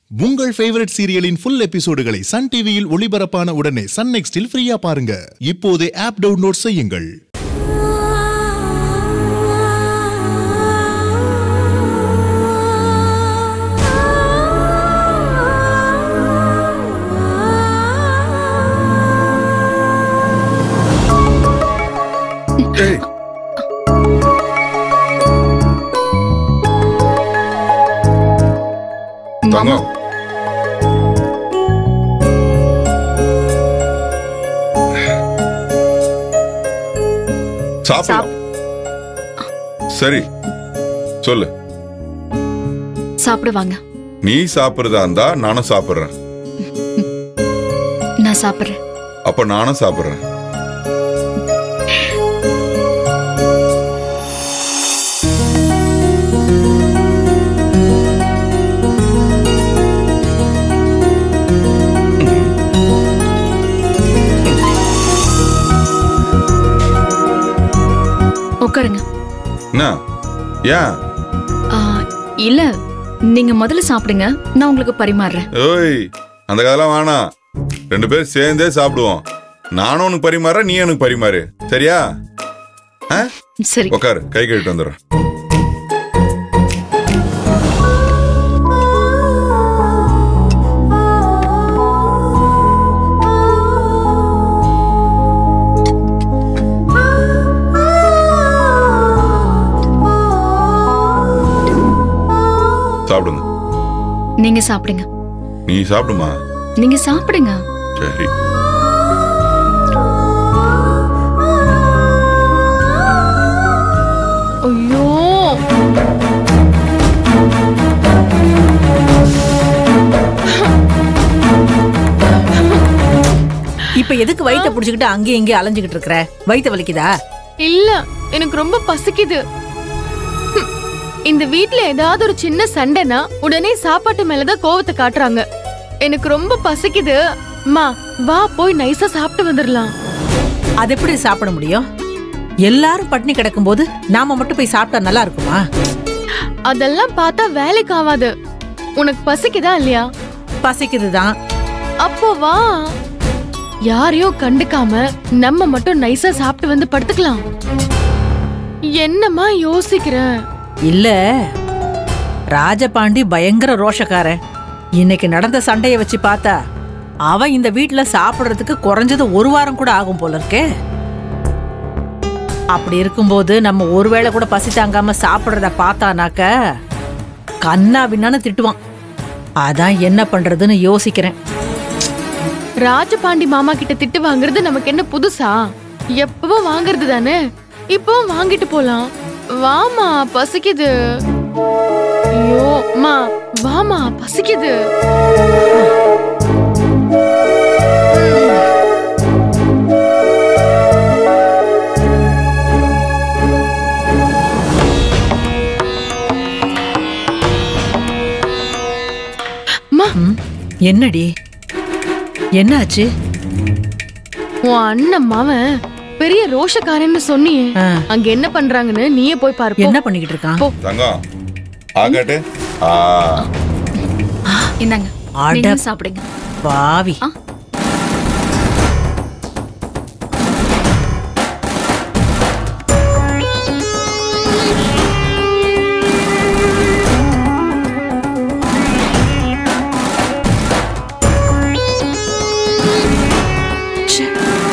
உங்கள் ஃபேவரட் சீரியலின் ஃபுல் எபிசோடுகளை சன் டிவியில் ஒளிபரப்பான உடனே சன் நெக்ஸ்டில் ஃப்ரீயா பாருங்க இப்போதே ஆப் டவுன்லோட் செய்யுங்கள் ஏய் தங்கம் சாப்பிடலாம் சரி சொல்லு சாப்பிடுவாங்க நீ சாப்பிடுறதா இருந்தா நானும் சாப்பிடுறேன் நான் சாப்பிடுறேன் அப்ப நானும் சாப்பிடுறேன் உட்காருங்க என்ன ஏன் ஆ, இல்ல நீங்க முதல்ல சாப்பிடுங்க நான் உங்களுக்கு பரிமாறுறேன் ஓய் அந்த கதெல்லாம் வேணாம் ரெண்டு பேரும் சேர்ந்தே சாப்பிடுவோம் நானும் உனக்கு பரிமாறேன் நீ எனக்கு பரிமாறு சரியா ஆ? சரி உட்காரு கை கழுவிட்டு வந்துடுறேன் சாப்பிடுங்க நீங்க சாப்பிடுங்க நீ சாப்பிடுமா நீங்க சாப்பிடுங்க சரி ஐயோ இப்ப எதுக்கு வயித்தை புடிச்சுக்கிட்டு அங்கேயும் இங்கேயும் அலைஞ்சுகிட்டு இருக்கிற வயித்தை வலிக்குதா இல்ல எனக்கு ரொம்ப பசிக்குது ஹம், இந்த வீட்ல ஏதாவது ஒரு சின்ன சண்டைனா உடனே சாப்பாட்டு மேலதான் கோவத்தை காட்டுறாங்க எனக்கு ரொம்ப பசிக்குது மா வா போய் நைஸா சாப்பிட்டு வந்துடலாம் அது எப்படி சாப்பிட முடியும் எல்லாரும் பட்டினி கிடக்கும்போது நாம மட்டும் போய் சாப்பிட்டா நல்லா இருக்குமா அதெல்லாம் பார்த்தா வேலைக்கு ஆகாது உனக்கு பசிக்குதா இல்லையா பசிக்குதுதான் அப்போ வா யாரையும் கண்டுக்காம நம்ம மட்டும் நைஸா சாப்பிட்டு வந்து படுத்துக்கலாம் என்னம்மா யோசிக்கிற இல்ல ராஜபாண்டி பயங்கர ரோஷக்காரன் இன்னைக்கு நடந்த சண்டைய வச்சு பார்த்தா அவன் இந்த வீட்ல சாப்பிடுறதுக்கு குறைஞ்சது ஒரு வாரம் கூட ஆகும் போல இருக்கே அப்படி இருக்கும்போது நம்ம ஒருவேளை கூட பசி தாங்காம சாப்பிடுறத பார்த்தானாக்க கண்ணா பின்னான்னு திட்டுவான் அதான் என்ன பண்றதுன்னு யோசிக்கிறேன் ராஜபாண்டி மாமா கிட்ட திட்டு வாங்குறது நமக்கு என்ன புதுசா எப்பவும் வாங்குறது தானே இப்பவும் வாங்கிட்டு போலாம் வாமா பசிக்குது ஐயோ மா வாமா பசிக்குது அம்மா ம், என்னடி என்னாச்சு உன் அண்ணன் மாவன் பெரிய ரோஷக்காரன்னு சொன்னியே ஆ, அங்க என்ன பண்றாங்கன்னு நீயே போய் பாரு போ. என்ன பண்ணிக்கிட்டு இருக்கான் போ. தங்கம் ஆகாட்டு ஆ இந்தாங்க அட நீங்களும் சாப்பிடுங்க பாவி ஆ. ச்சே.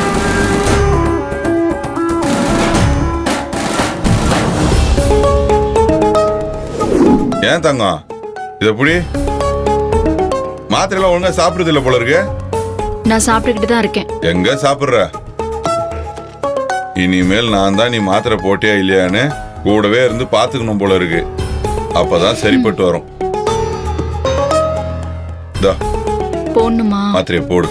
ஏன் தங்கம் இது எப்படி மாத்திரைலாம் ஒழுங்கா சாப்பிடுறது இல்ல போல இருக்கு நான் சாப்பிட்டுக்கிட்டு தான் இருக்கேன் எங்க சாப்பிடுற இனிமேல் நான் தான் நீ மாத்திரை போட்டியா இல்லையான்னு கூடவே இருந்து பாத்துக்கணும் போல இருக்கு அப்பதான் சரிப்பட்டு வரும் இந்தா, போடணுமா மாத்திரையை போடு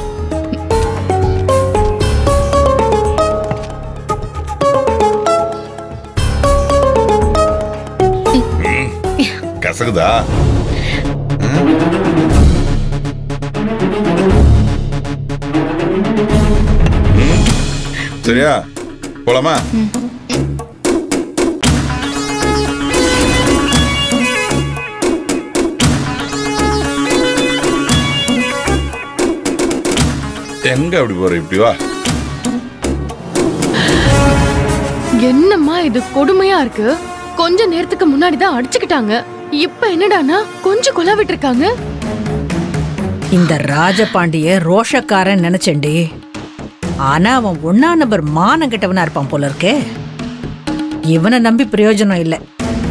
ம், கசக்குதா ம்? ம், சரியா போலாமா எங்க அப்படி போற இப்படி வா என்னம்மா இது கொடுமையா இருக்கு கொஞ்ச நேரத்துக்கு முன்னாடி தான் அடிச்சுக்கிட்டாங்க இப்ப என்னடானா கொஞ்சம் கொலை விட்டுருக்காங்க இந்த ராஜபாண்டிய ரோஷக்காரன் நினைச்சேன்டி ஆனா அவன் ஒன்னா நம்பர் மானம் கெட்டவனா இருப்பான் போல இருக்கே இவனை நம்பி பிரயோஜனம் இல்லை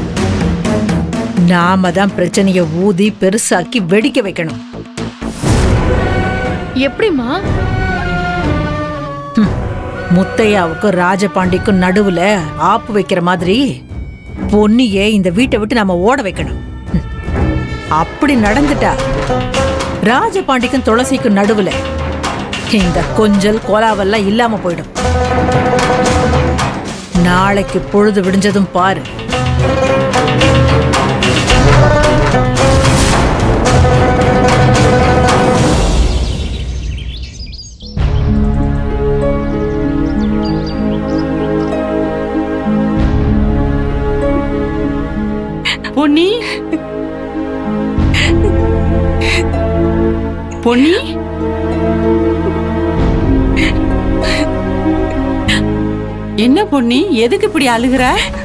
நாம தான் பிரச்சனைய ஊதி பெருசாக்கி வெடிக்க வைக்கணும் எப்படிம்மா முத்தையாவுக்கும் ராஜபாண்டிக்கும் நடுவுல ஆப்பு வைக்கிற மாதிரி பொன்னியே இந்த வீட்டை விட்டு நாம ஓட வைக்கணும் ம். அப்படி நடந்துட்டா ராஜபாண்டிக்கும் துளசிக்கும் நடுவுல இந்த கொஞ்சல் கோலாவெல்லாம் இல்லாம போயிடும் நாளைக்கு பொழுது விடிஞ்சதும் பாரு பொன்னி பொன்னி என்ன பொன்னி எதுக்கு இப்படி அழுகுற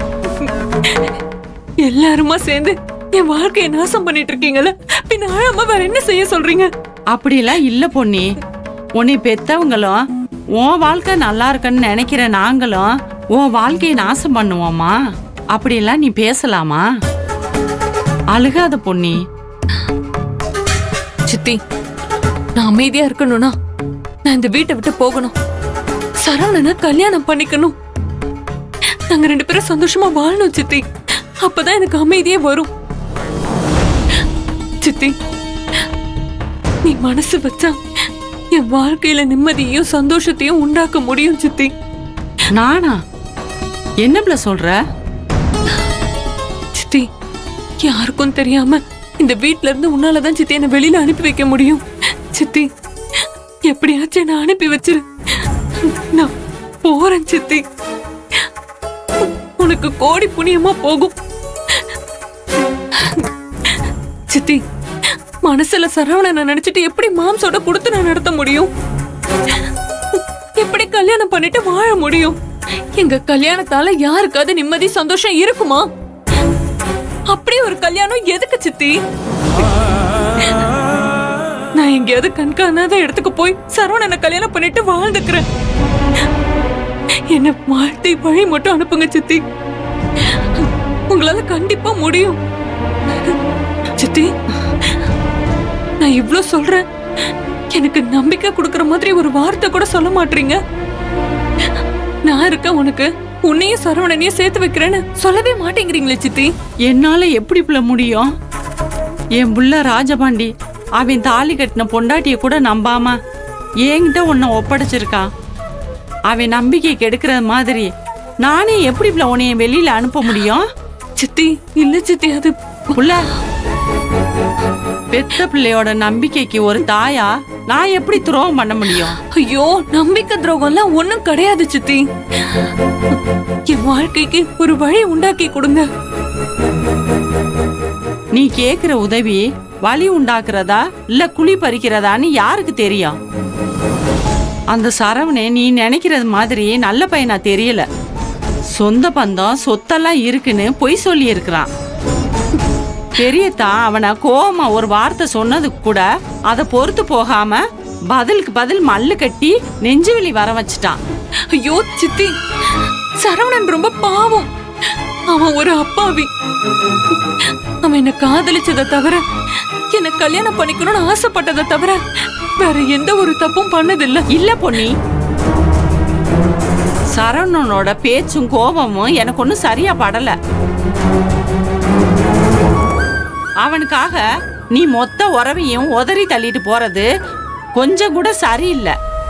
எல்லாருமா சேர்ந்து என் வாழ்க்கையை நாசம் பண்ணிட்டு இருக்கீங்கல்ல பின்ன ஆழாம வேற என்ன செய்ய சொல்றீங்க அப்படிலாம் இல்ல பொன்னி உன்னை பெத்தவங்களும் உன் வாழ்க்கை நல்லா இருக்குன்னு நினைக்கிற நாங்களும் உன் வாழ்க்கையை நாசம் பண்ணுவோமா அப்படிலாம் நீ பேசலாமா அழுகாத பொன்னி சித்தி நான் அமைதியா இருக்கணும்னா நான் இந்த வீட்டை விட்டு போகணும் சரவணனை கல்யாணம் பண்ணிக்கணும் நாங்க ரெண்டு பேரும் சந்தோஷமா வாழணும் சித்தி அப்பதான் எனக்கு அமைதியே வரும் சித்தி நீ மனசு வச்சா என் வாழ்க்கையில நிம்மதியையும் சந்தோஷத்தையும் உண்டாக்க முடியும் சித்தி நானா என்ன பிள்ள சொல்ற சித்தி யாருக்கும் தெரியாம இந்த வீட்ல இருந்து உன்னாலதான் சித்தி என்ன வெளியில அனுப்பி வைக்க முடியும் சித்தி எப்படியாச்சும் என்ன அனுப்பி வச்சிரு நான் போறேன் சித்தி உனக்கு கோடி புண்ணியமா போகும் சித்தி மனசுல சரவணனை நினைச்சிட்டு எப்படி மாம்சோட கொடுத்து நான் நடத்த முடியும் எப்படி கல்யாணம் பண்ணிட்டு வாழ முடியும் எங்க கல்யாணத்தால யாருக்காவது நிம்மதி சந்தோஷம் இருக்குமா அப்படி ஒரு கல்யாணம் எதுக்கு சித்தி நான் எங்கேயாவது கண்காணாத இடத்துக்கு போய் சரவணனை கல்யாணம் பண்ணிட்டு வாழ்ந்துக்கிறேன் என்ன வாழ்த்தி வழி மட்டும் அனுப்புங்க சித்தி உங்களால கண்டிப்பா முடியும் சித்தி நான் இவ்ளோ சொல்றேன் எனக்கு நம்பிக்கை கொடுக்கற மாதிரி ஒரு வார்த்தை கூட சொல்ல மாட்டீங்க நான் இருக்க உனக்கு உன்னையும் சரவணனையும் சேர்த்து வைக்கிறேன்னு சொல்லவே மாட்டேங்கிறீங்களே சித்தி என்னால எப்படி பிள்ள முடியும் என் புள்ள ராஜபாண்டி அவன் தாலி கட்டின பொண்டாட்டிய கூட நம்பாம என்கிட்ட உன்னை ஒப்படைச்சிருக்கான் அவன் நம்பிக்கை கெடுக்கிற மாதிரி நானே எப்படி பிள்ள உன்னைய வெளியில அனுப்ப முடியும் சித்தி இல்ல சித்தி அது புள்ள பெத்த பிள்ளையோட நம்பிக்கைக்கு ஒரு தாயா நான் எப்படி துரோகம் பண்ண முடியும் ஐயோ நம்பிக்கை துரோகம்லாம் ஒண்ணும் கிடையாது சித்தி என் வாழ்க்கைக்கு ஒரு வழி உண்டாக்கி கொடுங்க நீ கேக்குற உதவி வலி உண்டாக்குறதா இல்ல குழி பறிக்கிறதான்னு யாருக்கு தெரியும் அந்த சரவணே நீ நினைக்கிறது மாதிரி நல்ல பையனா தெரியல சொந்த பந்தம் சொத்தெல்லாம் இருக்குன்னு பொய் சொல்லி இருக்கிறான் பெரியத்தான் அவனை கோவமா ஒரு வார்த்தை சொன்னதுக்கு கூட அதை பொறுத்து போகாம பதிலுக்கு பதில் மல்லு கட்டி நெஞ்சுவலி வர வச்சுட்டான் ஐயோ சித்தி சரவணன் ரொம்ப பாவம் அவன் ஒரு அப்பாவி அவன் என்ன காதலிச்சதை தவிர என்ன கல்யாணம் பண்ணிக்கணும்னு ஆசைப்பட்டதை தவிர வேற எந்த ஒரு தப்பும் பண்ணதில்ல இல்ல பொன்னி சரவணனோட பேச்சும் கோபமும் எனக்கு ஒன்றும் சரியா படல அவனுக்காக நீ மொத்த உறவையும் உதறி தள்ளிட்டு போறது கொஞ்சம் கூட சரியில்லை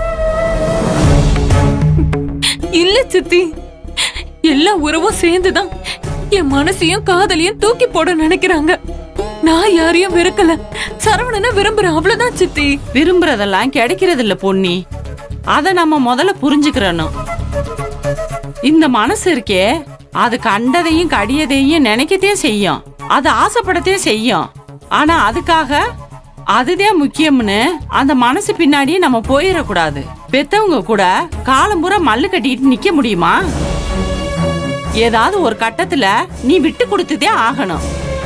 இல்ல சித்தி எல்லா உறவும் சேர்ந்துதான் என் மனசையும் காதலையும் தூக்கி போட நினைக்கிறாங்க நான் யாரையும் வெறுக்கல சரவணனை விரும்புறேன் அவ்வளவுதான் சித்தி விரும்புறதெல்லாம் கிடைக்கிறது இல்ல பொன்னி அத நம்ம முதல்ல புரிஞ்சுக்கிறணும் இந்த மனசு இருக்கே அது கண்டதையும் கடியதையும் நினைக்கத்தே செய்யும் அது ஆசைப்படத்தே செய்யும் ஆனா அதுக்காக அதுதான் முக்கியம்னு அந்த மனசு பின்னாடியே நம்ம போயிடக்கூடாது பெத்தவங்க கூட காலம்புற மல்லு கட்டிட்டு நிக்க முடியுமா ஏதாவது ஒரு கட்டத்துல நீ விட்டு கொடுத்துதே ஆகணும்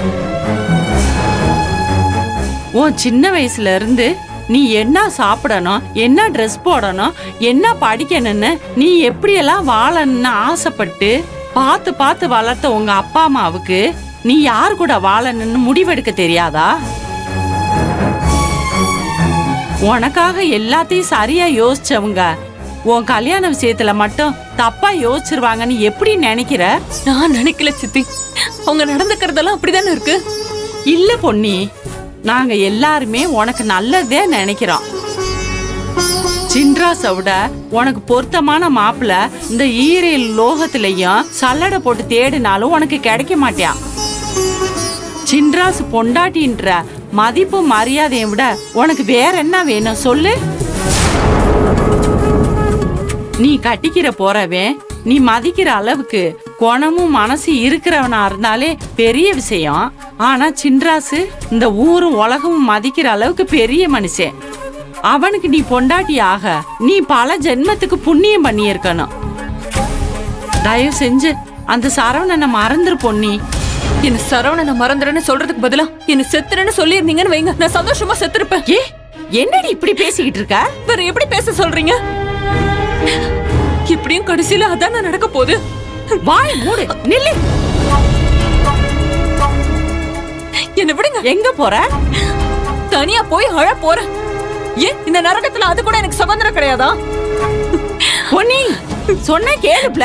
உன் சின்ன வயசுல இருந்து நீ என்ன சாப்பிடணும் என்ன ட்ரெஸ் போடணும் என்ன படிக்கணும்னு நீ எப்படியெல்லாம் வாழணும்னு ஆசைப்பட்டு பார்த்து பார்த்து வளர்த்த உங்க அப்பா அம்மாவுக்கு நீ யார் கூட வாழணும்னு முடிவெடுக்க தெரியாதா உனக்காக எல்லாத்தையும் சரியா யோசிச்சவங்க உன் கல்யாண விஷயத்துல மட்டும் தப்பா யோசிச்சிருவாங்கன்னு எப்படி நினைக்கிற நான் நினைக்கல சித்தி அவங்க நடந்துக்கிறதெல்லாம் அப்படிதானே இருக்கு இல்ல பொன்னி நாங்க எல்லாருமே உனக்கு நல்லதே நினைக்கிறோம் சின்ராஸை விட உனக்கு பொருத்தமான மாப்பிள்ள இந்த ஈரேல் லோகத்திலையும் சல்லடை போட்டு தேடினாலும் உனக்கு கிடைக்க மாட்டான் சின்ராஸ் பொண்டாட்டின்ற மதிப்பு மரியாதையை விட உனக்கு வேற என்ன வேணும் சொல்லு நீ கட்டிக்கிற போறவன் நீ மதிக்கிற அளவுக்கு குணமும் மனசு இருக்கிறவனா இருந்தாலே பெரிய விஷயம் ஆனா சின்ராசு இந்த ஊரும் உலகமும் மதிக்கிற அளவுக்கு பெரிய மனுஷன் அவனுக்கு நீ பொண்டாட்டி ஆக நீ பல ஜென்மத்துக்கு புண்ணியம் பண்ணியிருக்கணும் தயவு செஞ்சு அந்த சரவணனை மறந்துரு பொன்னி என்ன சரவணனை மறந்துறேன்னு சொல்றதுக்கு பதிலா என்ன செத்துறேன்னு சொல்லியிருந்தீங்கன்னு வைங்க நான் சந்தோஷமா செத்துருப்பேன் ஏ என்னடி இப்படி பேசிக்கிட்டு இருக்க வேற எப்படி பேச சொல்றீங்க இப்படியும் கடைசியில அதானே நடக்க போகுது வாய் மூடு நில்லு என்ன விடுங்க எங்க போற தனியா போய் அழ போறேன் ஏன் இந்த நரகத்துல அது கூட எனக்கு சுதந்திரம் கிடையாதா பொன்னி சொன்ன கேளுப்ல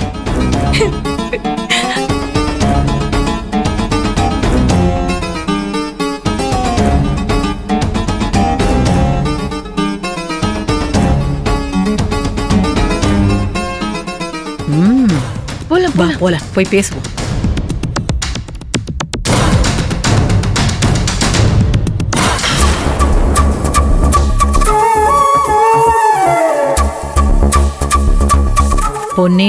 ம் போலாம் வா போல போய் பேசுவோம் பொன்னி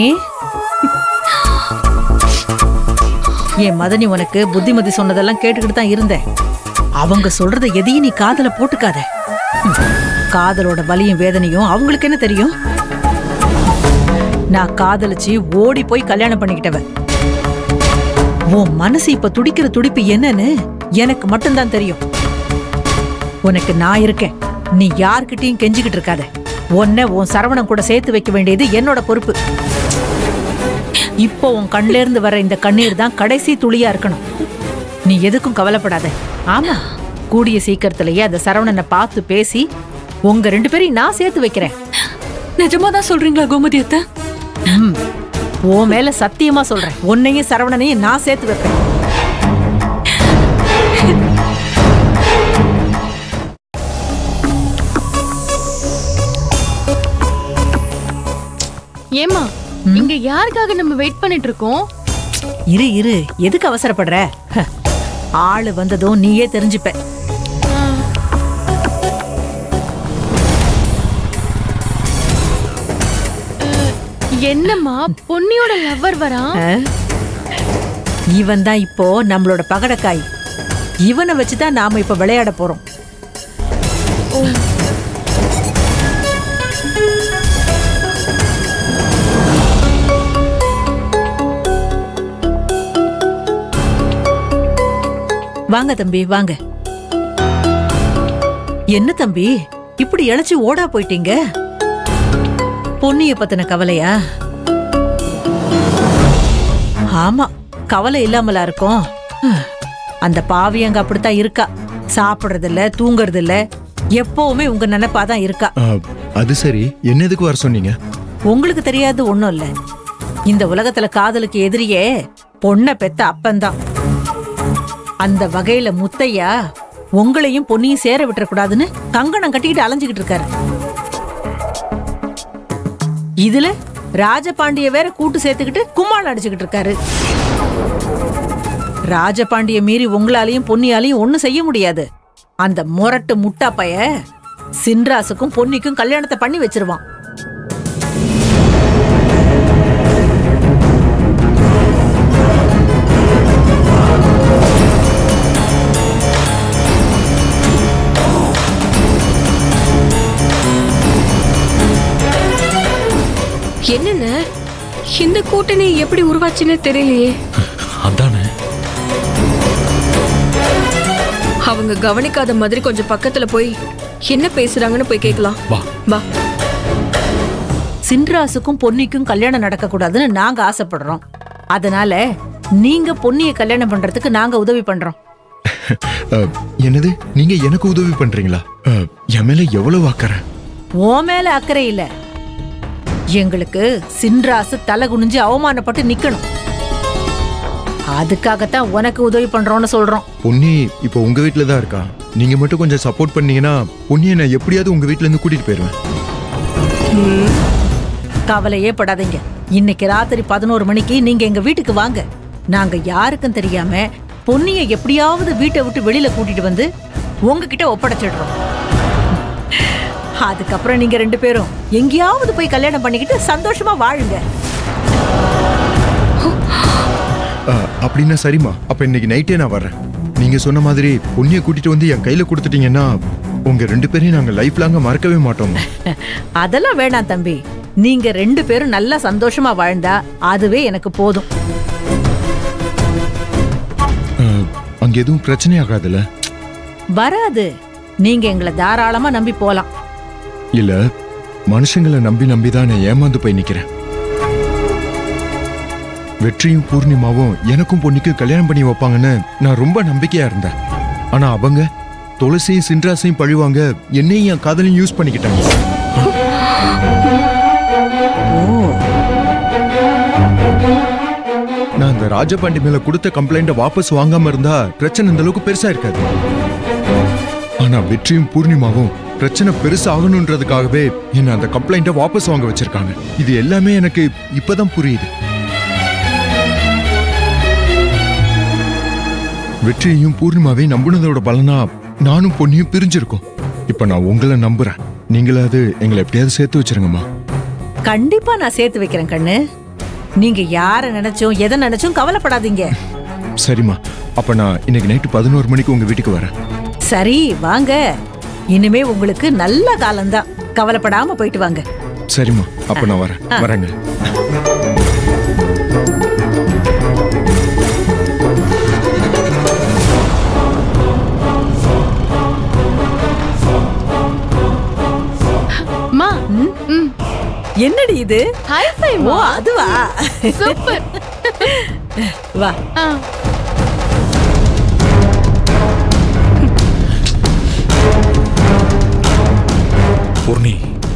என் மதனி உனக்கு புத்திமதி சொன்னதெல்லாம் கேட்டுக்கிட்டு தான் இருந்தேன் அவங்க சொல்றத எதையும் நீ காதல போட்டுக்காத ம். காதலோட வலியும் வேதனையும் அவங்களுக்கு என்ன தெரியும் நான் காதலிச்சு ஓடி போய் கல்யாணம் பண்ணிக்கிட்டவன் உன் மனசு இப்ப துடிக்கிற துடிப்பு என்னன்னு எனக்கு மட்டும்தான் தெரியும் உனக்கு நான் இருக்கேன் நீ யார்கிட்டயும் கெஞ்சிக்கிட்டு இருக்காத உன்னை உன் சரவணன் கூட சேர்த்து வைக்க வேண்டியது என்னோட பொறுப்பு இப்போ உன் கண்ல இருந்து வர இந்த கண்ணீர் தான் கடைசி துளியா இருக்கணும் நீ எதுக்கும் கவலைப்படாத ஆமா கூடிய சீக்கிரத்திலேயே அந்த சரவணனை பார்த்து பேசி உங்க ரெண்டு பேரையும் நான் சேர்த்து வைக்கிறேன் நிஜமா தான் சொல்றீங்களா கோமதி அத்தை ம். உன் மேல சத்தியமா சொல்றேன் உன்னையும் சரவணனையும் நான் சேர்த்து வைப்பேன் ஏமா இங்க யாருக்காக நம்ம வெயிட் பண்ணிட்டு இருக்கோம் இரு இரு எதுக்கு அவசரப்படுற ஹ, ஆளு வந்ததும் நீயே தெரிஞ்சுப்ப என்னம்மா பொன்னியோட லவ்வர் வரான் இவன் தான் இப்போ நம்மளோட பகடக்காய் இவனை வச்சுதான் நாம இப்ப விளையாட போறோம் வாங்க தம்பி வாங்க என்ன தம்பி இப்படி இழைச்சு ஓடா போயிட்டீங்க பொன்னிய பத்தின கவலையா ஆமா கவலை இல்லாமலா இருக்கும் ஹம், அந்த பாவி அங்க அப்படித்தான் இருக்கா சாப்பிடுறது இல்ல தூங்குறது இல்ல எப்பவுமே உங்க நினைப்பாதான் இருக்கா ஆ, அது சரி என்ன எதுக்கு வர சொன்னீங்க உங்களுக்கு தெரியாது ஒண்ணும் இல்ல இந்த உலகத்துல காதலுக்கு எதிரியே பொண்ணை பெத்த அப்பந்தான் அந்த வகையில முத்தையா உங்களையும் பொண்ணையும் சேர விட்டுறக்கூடாதுன்னு கங்கணம் கட்டிக்கிட்டு அலைஞ்சுக்கிட்டு இருக்காரு இதுல ராஜபாண்டிய வேற கூட்டு சேர்த்துக்கிட்டு கும்மாள் அடிச்சுக்கிட்டு இருக்காரு ராஜபாண்டிய மீறி உங்களாலையும் பொன்னியாலையும் ஒண்ணும் செய்ய முடியாது அந்த முரட்டு முட்டா பைய சின்ராசுக்கும் பொன்னிக்கும் கல்யாணத்தை பண்ணி வச்சிருவான் என்னென்ன இந்த கூட்டணி எப்படி உருவாச்சுன்னு தெரியலையே அதானே அவங்க கவனிக்காத மாதிரி கொஞ்சம் பக்கத்துல போய் என்ன பேசுறாங்கன்னு போய் கேட்கலாம் வா வா சின்ராசுக்கும் பொன்னிக்கும் கல்யாணம் நடக்க கூடாதுன்னு நாங்க ஆசைப்படுறோம் அதனால நீங்க பொன்னிய கல்யாணம் பண்றதுக்கு நாங்க உதவி பண்றோம் அஹ், என்னது நீங்க எனக்கு உதவி பண்றீங்களா அஹ், என் மேல எவ்வளவு அக்கறை உன் மேல அக்கறை இல்ல எங்களுக்கு சின்ராசு தலை குனிஞ்சு அவமானப்பட்டு நிக்கணும் அதுக்காகத்தான் உனக்கு உதவி பண்றோம்னு சொல்றோம் பொன்னி இப்போ உங்க வீட்ல தான் இருக்கா நீங்க மட்டும் கொஞ்சம் சப்போர்ட் பண்ணீங்கன்னா பொன்னியை நான் எப்படியாவது உங்க வீட்ல இருந்து கூட்டிட்டு போயிருவேன் கவலையே படாதீங்க இன்னைக்கு ராத்திரி பதினோரு மணிக்கு நீங்க எங்க வீட்டுக்கு வாங்க நாங்க யாருக்கும் தெரியாம பொன்னிய எப்படியாவது வீட்டை விட்டு வெளியில கூட்டிட்டு வந்து உங்ககிட்ட ஒப்படைச்சிடுறோம் அதுக்கப்புறம் நீங்க ரெண்டு பேரும் எங்கேயாவது போய் கல்யாணம் பண்ணிக்கிட்டு சந்தோஷமா வாழுங்க அஹ், அப்படின்னா சரிம்மா அப்ப இன்னைக்கு நைட்டே நான் வர்றேன் நீங்க சொன்ன மாதிரி பொன்னியை கூட்டிட்டு வந்து என் கையில கொடுத்துட்டீங்கன்னா உங்க ரெண்டு பேரையும் நாங்க லைஃப் லாங்க மறக்கவே மாட்டோம் அதெல்லாம் வேணாம் தம்பி நீங்க ரெண்டு பேரும் நல்லா சந்தோஷமா வாழ்ந்தா அதுவே எனக்கு போதும் அஹ், அங்க எதுவும் பிரச்சனை ஆகாதுல்ல வராது நீங்க எங்களை தாராளமா நம்பி போலாம் இல்ல மனுஷங்களை நம்பி நம்பி தான் நான் ஏமாந்து போய் நிக்கிறேன் வெற்றியும் பூர்ணிமாவும் எனக்கும் பொண்ணுக்கு கல்யாணம் பண்ணி வைப்பாங்கன்னு நான் ரொம்ப நம்பிக்கையா இருந்தேன் ஆனா அவங்க துளசியும் சின்ராசையும் பழிவாங்க என்னையும் என் காதலையும் யூஸ் பண்ணிக்கிட்டாங்க நான் அந்த ராஜபாண்டி மேல கொடுத்த கம்ப்ளைண்ட்டை வாபஸ் வாங்காம இருந்தா பிரச்சனை இந்த அளவுக்கு பெருசா இருக்காது ஆனா வெற்றியும் பூர்ணிமாவும் பிரச்சனை பெருசா ஆகணுன்றதுக்காகவே என்ன அந்த கம்ப்ளைண்ட்டை வாபஸ் வாங்க வச்சிருக்காங்க இது எல்லாமே எனக்கு இப்பதான் புரியுது வெற்றியையும் பூர்ணிமாவையும் நம்புனதோட பலனா நானும் பொண்ணியும் பிரிஞ்சிருக்கோம் இப்ப நான் உங்களை நம்புறேன் நீங்களாவது எங்களை எப்படியாவது சேர்த்து வச்சிருங்கம்மா கண்டிப்பா நான் சேர்த்து வைக்கிறேன் கண்ணு நீங்க யார நினைச்சும் எதை நினைச்சும் கவலைப்படாதீங்க சரிம்மா அப்ப நான் இன்னைக்கு நைட்டு பதினோரு மணிக்கு உங்க வீட்டுக்கு வரேன் சரி வாங்க இனிமே உங்களுக்கு நல்ல காலம்தான் கவலைப்படாம போயிட்டு வாங்க சரிம்மா அப்ப நான் வரேன் வரேங்க மா ம் என்னடி இது ஹை ஃபை ஓ மா அதுவா சூப்பர் வா ஆ பூர்ணி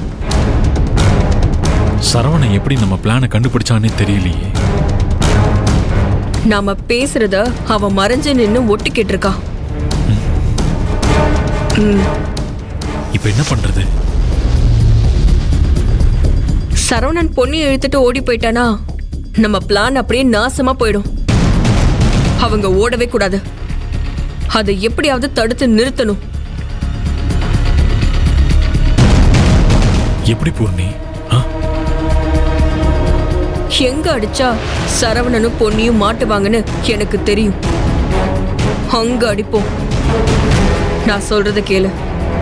சரவணன் எப்படி நம்ம பிளானை கண்டுபிடிச்சானே தெரியலையே நாம பேசுறத அவன் மறைஞ்சு நின்னு ஒட்டிக்கிட்டு இருக்கான் இப்போ என்ன பண்றது சரவணன் பொண்ணி இழுத்துட்டு ஓடி போயிட்டானா நம்ம பிளான் அப்படியே நாசமா போயிடும் அவங்க ஓடவே கூடாது அதை எப்படியாவது தடுத்து நிறுத்தணும் எப்படி பூர்ணி ஆ எங்க அடிச்சா சரவணனும் பொன்னியும் மாட்டுவாங்கன்னு எனக்கு தெரியும் அங்க அடிப்போம் நான் சொல்றத கேளு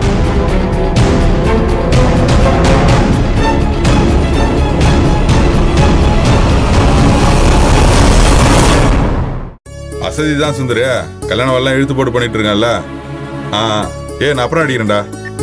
அசதி தான் சுந்தரு கல்யாணம் எல்லாம் இழுத்து போட்டு பண்ணிட்டு இருக்கேன்ல ஆ ஏ நான் அப்புறம் அடிக்கிறேன்டா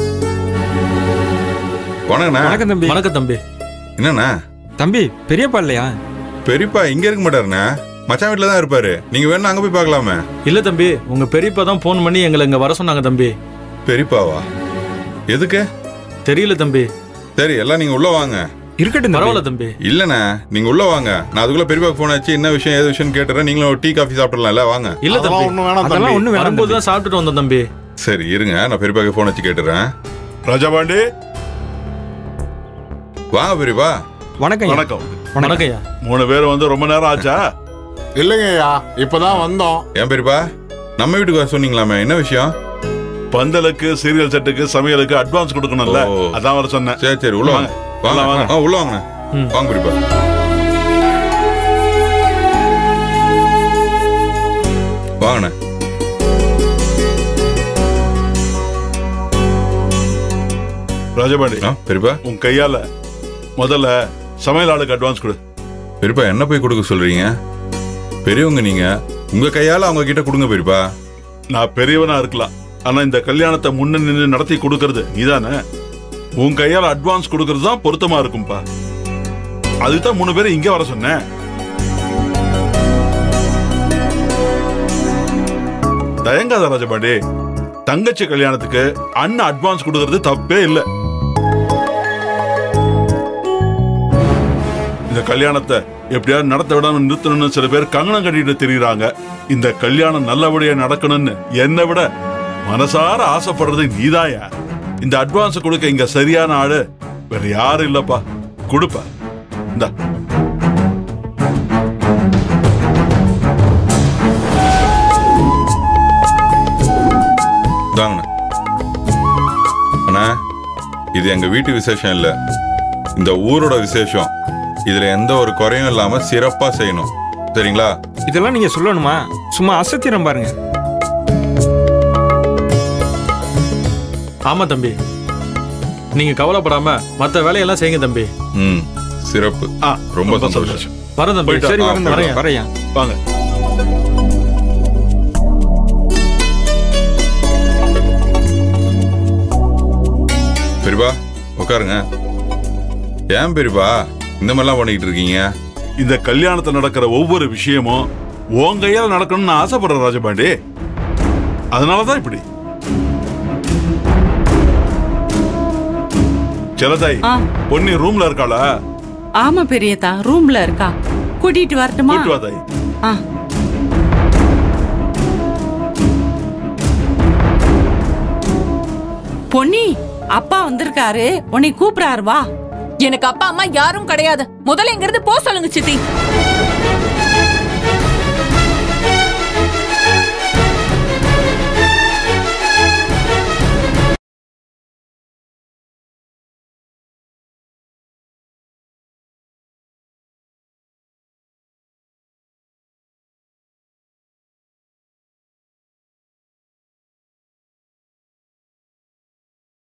வணக்கண்ணா வணக்கம் தம்பி வணக்கம் தம்பி என்னண்ணா தம்பி பெரியப்பா இல்லையா பெரியப்பா இங்க இருக்க மாட்டாருண்ணா மச்சான் வீட்டில் தான் இருப்பாரு நீங்க வேணா அங்க போய் பார்க்கலாமே இல்ல தம்பி உங்க பெரியப்பா தான் ஃபோன் பண்ணி எங்களை இங்க வர சொன்னாங்க தம்பி பெரியப்பாவா எதுக்கு தெரியல தம்பி சரி எல்லாம் நீங்க உள்ள வாங்க இருக்கட்டும் தம்பி. பரவாயில்ல தம்பி இல்லண்ணா நீங்க உள்ள வாங்க நான் அதுக்குள்ள பெரியப்பாக்கு ஃபோன் ஆச்சு என்ன விஷயம் ஏது விஷயம் கேட்டுறேன் நீங்களும் ஒரு டீ காஃபி சாப்பிடலாம்ல வாங்க இல்ல அதெல்லாம் தம்பி ஒண்ணும் வேணாம் அதெல்லாம் தம்பி ஒண்ணு வேணாம் வரும்போது தம்பி. தான் சாப்பிட்டுட்டு வந்தோம் தம்பி சரி இருங்க நான் பெரியப்பாக்கு ஃபோன் வச்சு கேட்டுறேன் ராஜாபாண்டி வாங்க பெரியப்பா வணக்கம் ஐயா. வணக்கம் வணக்கம் ஐயா மூணு பேர் வந்து ரொம்ப நேரம் ஆச்சா இல்லைங்கய்யா இப்பதான் வந்தோம் ஏன் பெரியப்பா நம்ம வீட்டுக்கு வர சொன்னீங்களாமே என்ன விஷயம் பந்தலுக்கு சீரியல் செட்டுக்கு சமையலுக்கு அட்வான்ஸ் கொடுக்கணும்ல ஓ. அதான் வர சொன்னேன் சரி சரி உள்ள வாங்க வாங்க வாங்க, வாங்க. ஆ, உள்ள வாங்க ம். வாங்க பெரியப்பா வாங்கண்ணே ராஜபாண்டி ஆ பெரியப்பா உன் கையால முதல்ல சமையல் ஆளுக்கு அட்வான்ஸ் கொடு பெரியப்பா என்ன போய் கொடுக்க சொல்றீங்க பெரியவங்க நீங்க உங்க கையால அவங்க கிட்ட கொடுங்க பெரியப்பா நான் பெரியவனா இருக்கலாம் ஆனா இந்த கல்யாணத்தை முன்ன நின்று நடத்தி கொடுக்கறது நீதானே உன் கையால அட்வான்ஸ் கொடுக்கறது தான் பொருத்தமா இருக்கும்பா அதுதான் மூணு பேரும் இங்க வர சொன்னேன் தயங்காத ராஜபாண்டி தங்கச்சி கல்யாணத்துக்கு அண்ணன் அட்வான்ஸ் கொடுக்கறது தப்பே இல்லை இந்த கல்யாணத்தை எப்படியாவது நடத்த விடாம நிறுத்தணும்னு சில பேர் கங்கணம் கட்டிட்டு திரியுறாங்க இந்த கல்யாணம் நல்லபடியா நடக்கணும்னு என்னை விட மனசார ஆசைப்படுறது நீதாயா இந்த அட்வான்ஸ் கொடுக்க இங்க சரியான ஆளு வேற யாரும் இல்லப்பா கொடுப்ப இந்தா தாங்கண்ணா அண்ணா இது எங்க வீட்டு விசேஷம் இல்ல இந்த ஊரோட விசேஷம் இதுல எந்த ஒரு குறையும் இல்லாம சிறப்பா செய்யணும் சரிங்களா இதெல்லாம் நீங்க சொல்லணுமா சும்மா அசத்திரம் பாருங்க ஆமா தம்பி நீங்க கவலைப்படாம மத்த வேலையெல்லாம் செய்யுங்க தம்பி ம் சிறப்பு ரொம்ப சந்தோஷம் வரேன் தம்பி போயிட்டு சரி வா. வரேன் ஆ, வரேன் வரையா வாங்க பெரியப்பா உட்காருங்க ஏன் பெரியப்பா இந்த மாதிரிலாம் பண்ணிக்கிட்டு இருக்கீங்க இந்த கல்யாணத்துல நடக்கிற ஒவ்வொரு விஷயமும் உன் கையால நடக்கணும்னு ஆசைப்படுற ராஜபாண்டி அதனாலதான் இப்படி சிலதாய் ஆ. பொன்னி ரூம்ல இருக்காளா ஆமா பெரியதா ரூம்ல இருக்கா கூட்டிட்டு வரட்டுமா கூட்டு வா தாய் ஆ பொன்னி அப்பா வந்திருக்காரு உன்னை கூப்பிடாரு வா எனக்கு அப்பா அம்மா யாரும் கிடையாது முதல்ல இங்க இருந்து போ சொல்லுங்க சித்தி